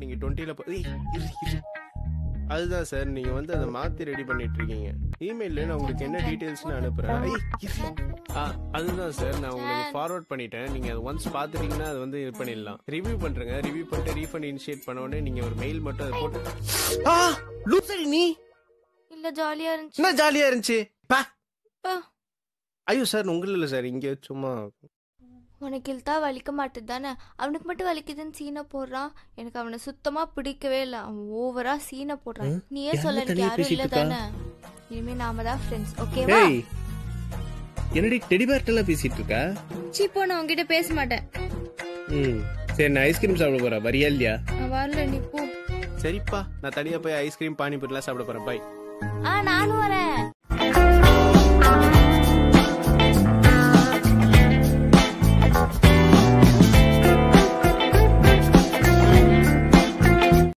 நீங்க டுவெண்ட்டில அதுதான் சார் நீங்க வந்து அதை மாத்தி ரெடி பண்ணிட்டு இருக்கீங்க இமெயில்ல நான் உங்களுக்கு என்ன டீடைல்ஸ்னு அனுப்புறேன் ஐய், இரு. ஆ, அதுதான் சார் நான் உங்களுக்கு ஃபார்வர்ட் பண்ணிட்டேன் நீங்க அது ஒன்ஸ் பாத்துட்டீங்கன்னா அது வந்து இது பண்ணிடலாம் ரிவ்யூ பண்றேங்க ரிவ்யூ பண்ணிட்டு ரீஃபண்ட் இனிஷியேட் பண்ண உடனே நீங்க ஒரு மெயில் மட்டும் அதை போட்டு ஆ லூசடி நீ இல்ல ஜாலியா இருந்துச்சு என்ன ஜாலியா இருந்துச்சு பா பா. ஐயோ சார் உங்கள இல்ல சார் இங்க சும்மா உனக்கு இழுத்தா வலிக்க மாட்டுது தானே அவனுக்கு மட்டும் வலிக்குதுன்னு சீனை போடுறான் எனக்கு அவனை சுத்தமா பிடிக்கவே இல்லை அவன் ஓவரா சீனை போடுறான் நீயே யாருமே சொல்ல எனக்கு தனியா யாரும் இல்ல பேசிட்டு தானே இனிமே நாம தான் ஃப்ரெண்ட்ஸ் ஓகேவா ஏய் என்னடி டெடி பேர்ட்டெல்லாம் பேசிட்டு இருக்கா சீப்போ நான் உன்கிட்ட பேச மாட்டேன் ம் சரி நான் ஐஸ்கிரீம் சாப்பிட போறேன் வரியா இல்லையா நான் வரல நீ போ சரிப்பா நான் தனியா போய் ஐஸ்கிரீம் பானிபூரிலாம் சாப்பிட போறேன் பை ஆ நானும் வரேன்